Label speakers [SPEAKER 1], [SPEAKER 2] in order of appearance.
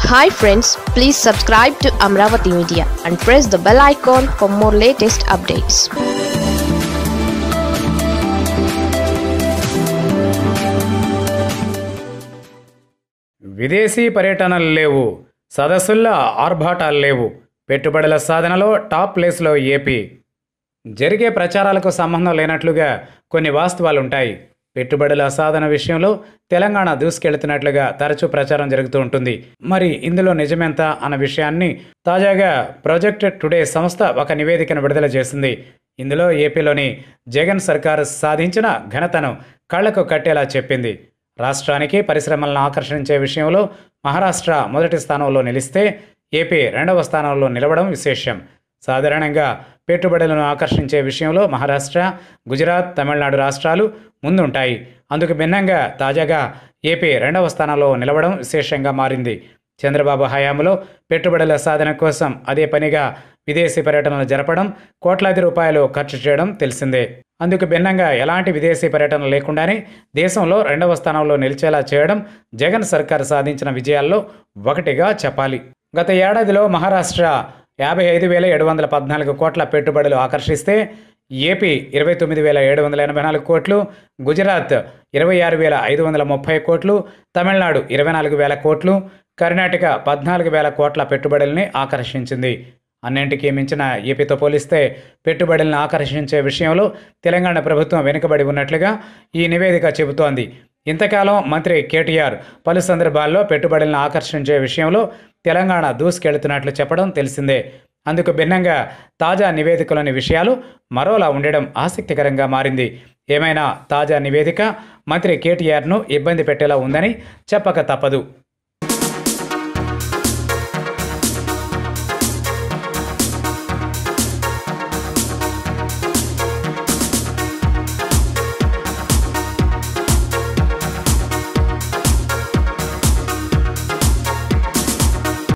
[SPEAKER 1] hi friends please subscribe to Amaravati media and press the bell icon for more latest updates
[SPEAKER 2] విదేశీ పర్యటనలు లేవు సదస్సుల్లో ఆర్భాటాలు లేవు పెట్టుబడుల సాధనలో టాప్ ప్లేస్లో ఏపీ జరిగే ప్రచారాలకు సంబంధం లేనట్లుగా కొన్ని వాస్తవాలు ఉంటాయి పెట్టుబడుల సాధన విషయంలో తెలంగాణ దూసుకెళ్తున్నట్లుగా తరచూ ప్రచారం జరుగుతూ ఉంటుంది మరి ఇందులో నిజమెంత అన్న విషయాన్ని తాజాగా ప్రాజెక్ట్ టుడే సంస్థ ఒక నివేదికను విడుదల చేసింది ఇందులో ఏపీలోని జగన్ సర్కారు సాధించిన ఘనతను కళ్లకు కట్టేలా చెప్పింది రాష్ట్రానికి పరిశ్రమలను ఆకర్షించే విషయంలో మహారాష్ట్ర మొదటి స్థానంలో నిలిస్తే ఏపీ రెండవ స్థానంలో నిలవడం విశేషం సాధారణంగా పెట్టుబడులను ఆకర్షించే విషయంలో మహారాష్ట్ర గుజరాత్ తమిళనాడు రాష్ట్రాలు ముందుంటాయి అందుకు భిన్నంగా తాజాగా ఏపీ రెండవ స్థానంలో నిలవడం విశేషంగా మారింది చంద్రబాబు హయాంలో పెట్టుబడుల సాధన కోసం అదే పనిగా విదేశీ పర్యటనలు జరపడం కోట్లాది రూపాయలు ఖర్చు చేయడం తెలిసిందే అందుకు భిన్నంగా ఎలాంటి విదేశీ పర్యటన లేకుండానే దేశంలో రెండవ స్థానంలో నిలిచేలా చేయడం జగన్ సర్కార్ సాధించిన విజయాల్లో ఒకటిగా చెప్పాలి గత ఏడాదిలో మహారాష్ట్ర యాభై ఐదు వేల ఏడు వందల పద్నాలుగు కోట్ల పెట్టుబడులు ఆకర్షిస్తే ఏపీ ఇరవై తొమ్మిది వేల ఏడు వందల ఎనభై నాలుగు కోట్లు గుజరాత్ ఇరవై ఆరు వేల ఐదు వందల ముప్పై కోట్లు తమిళనాడు ఇరవై నాలుగు వేల కోట్లు కర్ణాటక పద్నాలుగు వేల కోట్ల పెట్టుబడుల్ని ఆకర్షించింది అన్నింటికీ మించిన ఏపీతో పోలిస్తే పెట్టుబడులను ఆకర్షించే విషయంలో తెలంగాణ ప్రభుత్వం వెనుకబడి ఉన్నట్లుగా ఈ నివేదిక చెబుతోంది ఇంతకాలం మంత్రి కేటీఆర్ పలు సందర్భాల్లో పెట్టుబడులను ఆకర్షించే విషయంలో తెలంగాణ దూసుకెళ్తున్నట్లు చెప్పడం తెలిసిందే అందుకు భిన్నంగా తాజా నివేదికలోని విషయాలు మరోలా ఉండడం ఆసక్తికరంగా మారింది ఏమైనా తాజా నివేదిక మంత్రి కేటీఆర్ను ఇబ్బంది పెట్టేలా ఉందని చెప్పక తప్పదు